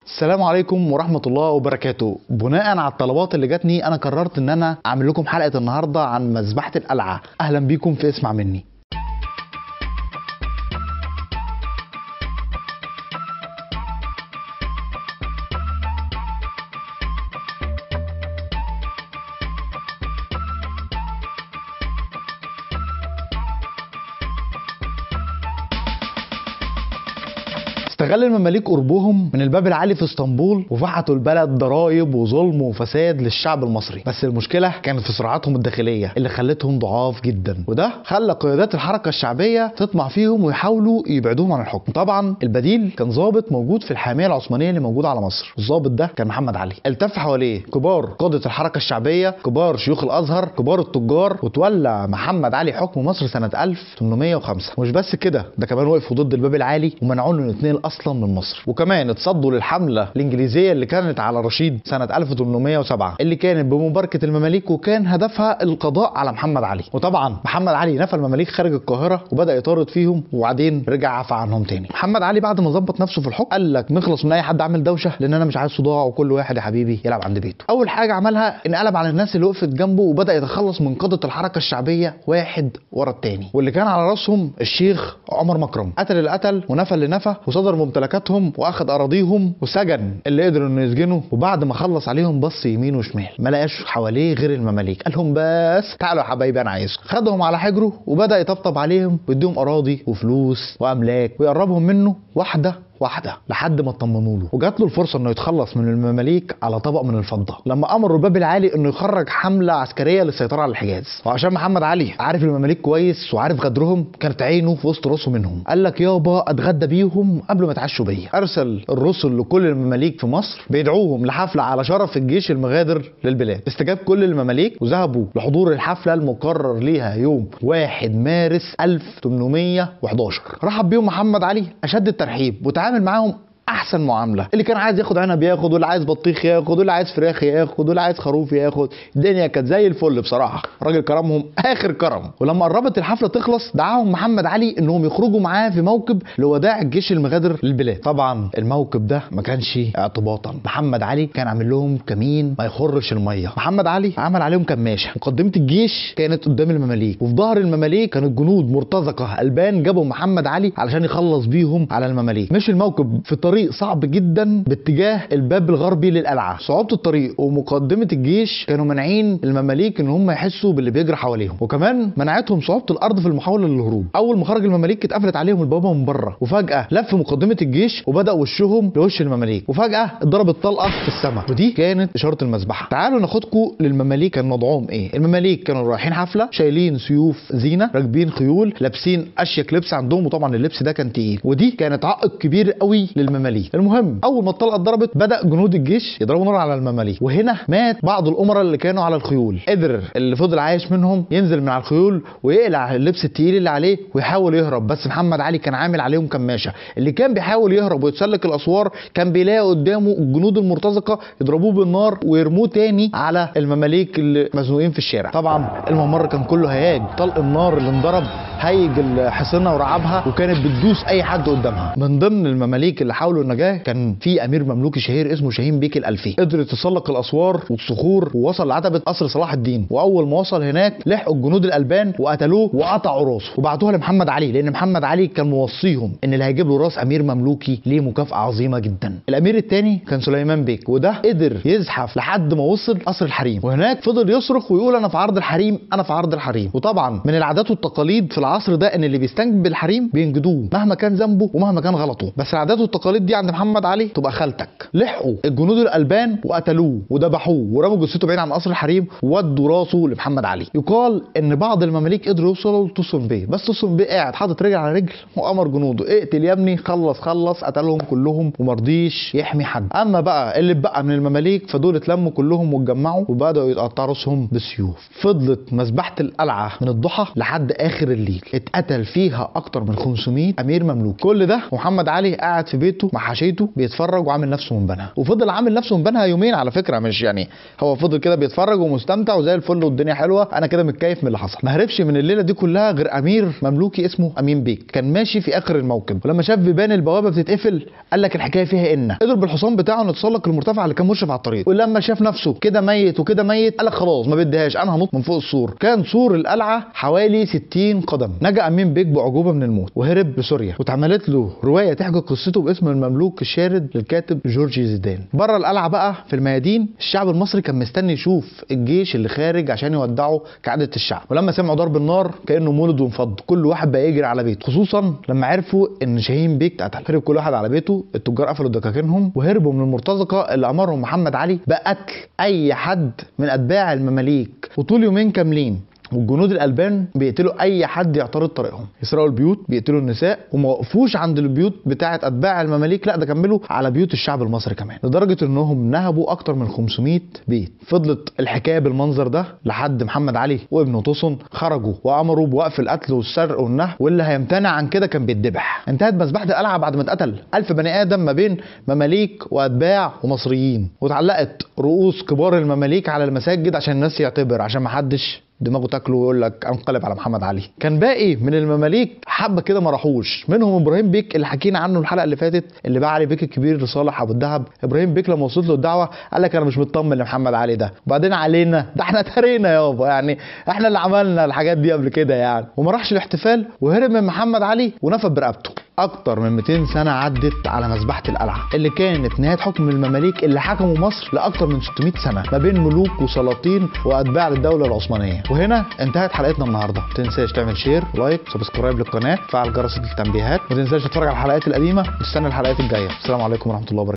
السلام عليكم ورحمة الله وبركاته بناء على الطلبات اللي جاتني أنا قررت إن أنا أعمل لكم حلقة النهاردة عن مذبحة القلعة أهلا بيكم في اسمع مني استغل المماليك قربهم من الباب العالي في اسطنبول وفحطوا البلد ضرايب وظلم وفساد للشعب المصري بس المشكله كانت في صراعاتهم الداخليه اللي خلتهم ضعاف جدا وده خلى قيادات الحركه الشعبيه تطمع فيهم ويحاولوا يبعدوهم عن الحكم طبعا البديل كان ضابط موجود في الحاميه العثمانيه اللي موجوده على مصر الضابط ده كان محمد علي التف حواليه كبار قاده الحركه الشعبيه كبار شيوخ الازهر كبار التجار وتولى محمد علي حكم مصر سنه 1805 مش بس كده ده كمان وقفوا ضد الباب العالي ومنعوا له يتنقل اصلا من مصر وكمان اتصدوا للحمله الانجليزيه اللي كانت على رشيد سنه 1807 اللي كانت بمباركه المماليك وكان هدفها القضاء على محمد علي وطبعا محمد علي نفى المماليك خارج القاهره وبدا يطارد فيهم وبعدين رجع عفى عنهم تاني محمد علي بعد ما ظبط نفسه في الحكم قال لك نخلص من اي حد عامل دوشه لان انا مش عايز صداع وكل واحد يا حبيبي يلعب عند بيته اول حاجه عملها ان قلب على الناس اللي وقفت جنبه وبدا يتخلص من قاده الحركه الشعبيه واحد ورا التاني واللي كان على راسهم الشيخ عمر مكرم قتل اللي قتل ونفى اللي نفى وصدر ممتلكاتهم واخد اراضيهم وسجن اللي قدر انه يسجنه وبعد ما خلص عليهم بص يمين وشمال ما لقاش حواليه غير المماليك قال لهم بس تعالوا يا حبايبي انا عايزكم خدهم على حجره وبدا يطبطب عليهم ويديهم اراضي وفلوس واملاك ويقربهم منه واحده واحده لحد ما اطمنوا له وجات له الفرصه انه يتخلص من المماليك على طبق من الفضه لما امر الباب العالي انه يخرج حمله عسكريه للسيطره على الحجاز وعشان محمد علي عارف المماليك كويس وعارف غدرهم كانت عينه في وسط راسه منهم قال لك يابا اتغدى بيهم قبل ما يتعشوا بيا ارسل الرسل لكل المماليك في مصر بيدعوهم لحفله على شرف الجيش المغادر للبلاد استجاب كل المماليك وذهبوا لحضور الحفله المقرر ليها يوم 1 مارس 1811 رحب بيهم محمد علي اشد الترحيب وتعامل معاهم احسن معامله اللي كان عايز ياخد عنب ياخد واللي عايز بطيخ ياخد واللي عايز فراخ ياخد واللي عايز خروف ياخد الدنيا كانت زي الفل بصراحه الراجل كرمهم اخر كرم ولما قربت الحفله تخلص دعاهم محمد علي انهم يخرجوا معاه في موكب لوداع الجيش المغادر للبلاد طبعا الموكب ده ما كانش اعتباطا محمد علي كان عامل لهم كمين ما يخرش الميه محمد علي عمل عليهم كماشه مقدمه الجيش كانت قدام المماليك وفي ظهر المماليك كانوا الجنود مرتزقه البان جابوا محمد علي علشان يخلص بيهم على المماليك مش الموكب في طريق صعب جدا باتجاه الباب الغربي للقلعه صعوبه الطريق ومقدمه الجيش كانوا مانعين المماليك ان هم يحسوا باللي بيجري حواليهم وكمان منعتهم صعوبه الارض في المحاوله للهروب اول ما خرج المماليك اتقفلت عليهم البوابه من بره وفجاه لف مقدمه الجيش وبدا وشهم لوش المماليك وفجاه اتضربت طلقه في السماء ودي كانت اشاره المذبحه تعالوا ناخدكم للمماليك كان وضعهم ايه المماليك كانوا رايحين حفله شايلين سيوف زينه راكبين خيول لابسين اشيك لبس عندهم وطبعا اللبس ده كان تقيل ودي كانت عائق كبير قوي للمماليك المهم اول ما الطلقه اتضربت بدا جنود الجيش يضربوا نار على المماليك وهنا مات بعض الامراء اللي كانوا على الخيول قدر اللي فضل عايش منهم ينزل من على الخيول ويقلع اللبس التقيل اللي عليه ويحاول يهرب بس محمد علي كان عامل عليهم كماشه اللي كان بيحاول يهرب ويتسلك الاسوار كان بيلاقي قدامه الجنود المرتزقه يضربوه بالنار ويرموه تاني على المماليك اللي مزنوقين في الشارع طبعا الممر كان كله هياج طلق النار اللي انضرب هيج الحصنه ورعبها وكانت بتدوس اي حد قدامها من ضمن المماليك اللي حاولوا النجاه كان في امير مملوكي شهير اسمه شاهين بيك الالفي قدر يتسلق الاسوار والصخور ووصل لعتبه قصر صلاح الدين واول ما وصل هناك لحقوا الجنود الالبان وقتلوه وقطعوا راسه وبعتوها لمحمد علي لان محمد علي كان موصيهم ان اللي هيجيب له راس امير مملوكي ليه مكافاه عظيمه جدا الامير الثاني كان سليمان بيك وده قدر يزحف لحد ما وصل قصر الحريم وهناك فضل يصرخ ويقول انا في عرض الحريم انا في عرض الحريم وطبعا من العادات والتقاليد في العصر ده ان اللي بيستنجد بالحريم بينجدوه مهما كان ذنبه ومهما كان غلطه بس العادات والتقاليد دي عند محمد علي تبقى خالتك لحقوا الجنود الالبان وقتلوه وذبحوه ورموا جثته بعيد عن قصر الحريم وودوا راسه لمحمد علي يقال ان بعض المماليك قدروا يوصلوا لتوسن بيه بس توسن بيه قاعد حاطط رجل على رجل وامر جنوده اقتل يا ابني خلص خلص قتلهم كلهم ومرضيش يحمي حد اما بقى اللي اتبقى من المماليك فدول اتلموا كلهم واتجمعوا وبداوا يقطعوا راسهم بالسيوف فضلت مذبحه القلعه من الضحى لحد اخر الليل اتقتل فيها اكتر من 500 امير مملوك كل ده محمد علي قاعد في بيته قبيلته مع حاشيته بيتفرج وعامل نفسه من بنها وفضل عامل نفسه من بنها يومين على فكره مش يعني هو فضل كده بيتفرج ومستمتع وزي الفل والدنيا حلوه انا كده متكيف من اللي حصل ما هربش من الليله دي كلها غير امير مملوكي اسمه امين بيك كان ماشي في اخر الموكب ولما شاف بيبان البوابه بتتقفل قال لك الحكايه فيها ان قدر بالحصان بتاعه انه يتسلق المرتفع اللي كان مشرف على الطريق ولما شاف نفسه كده ميت وكده ميت قال لك خلاص ما بديهاش انا هنط من فوق السور كان سور القلعه حوالي 60 قدم نجا امين بيك باعجوبه من الموت وهرب لسوريا واتعملت له روايه تحكي قصته باسم المملوك الشارد للكاتب جورجي زيدان بره القلعه بقى في الميادين الشعب المصري كان مستني يشوف الجيش اللي خارج عشان يودعه كعاده الشعب ولما سمعوا ضرب النار كانه مولد وانفض كل واحد بقى يجري على بيته خصوصا لما عرفوا ان شاهين بيك اتقتل هرب كل واحد على بيته التجار قفلوا دكاكينهم وهربوا من المرتزقه اللي امرهم محمد علي بقتل اي حد من اتباع المماليك وطول يومين كاملين والجنود الالبان بيقتلوا اي حد يعترض طريقهم يسرقوا البيوت بيقتلوا النساء وما وقفوش عند البيوت بتاعه اتباع المماليك لا ده كملوا على بيوت الشعب المصري كمان لدرجه انهم نهبوا اكتر من 500 بيت فضلت الحكايه بالمنظر ده لحد محمد علي وابنه طوسن خرجوا وامروا بوقف القتل والسرق والنهب واللي هيمتنع عن كده كان بيتذبح انتهت مذبحه القلعه بعد ما اتقتل ألف بني ادم ما بين مماليك واتباع ومصريين واتعلقت رؤوس كبار المماليك على المساجد عشان الناس يعتبر عشان ما حدش دماغه تاكله ويقول لك انقلب على محمد علي كان باقي من المماليك حبه كده ما راحوش منهم ابراهيم بيك اللي حكينا عنه الحلقه اللي فاتت اللي باع علي بيك الكبير لصالح ابو الدهب ابراهيم بيك لما وصلت له الدعوه قال لك انا مش مطمن لمحمد علي ده وبعدين علينا ده احنا ترينا يابا يعني احنا اللي عملنا الحاجات دي قبل كده يعني وما راحش الاحتفال وهرب من محمد علي ونفد برقبته اكتر من 200 سنه عدت على مذبحه القلعه اللي كانت نهايه حكم المماليك اللي حكموا مصر لاكتر من 600 سنه ما بين ملوك وسلاطين واتباع للدوله العثمانيه وهنا انتهت حلقتنا النهارده ما تنساش تعمل شير لايك سبسكرايب للقناه فعل جرس التنبيهات ما تنساش تتفرج على الحلقات القديمه وتستنى الحلقات الجايه السلام عليكم ورحمه الله وبركاته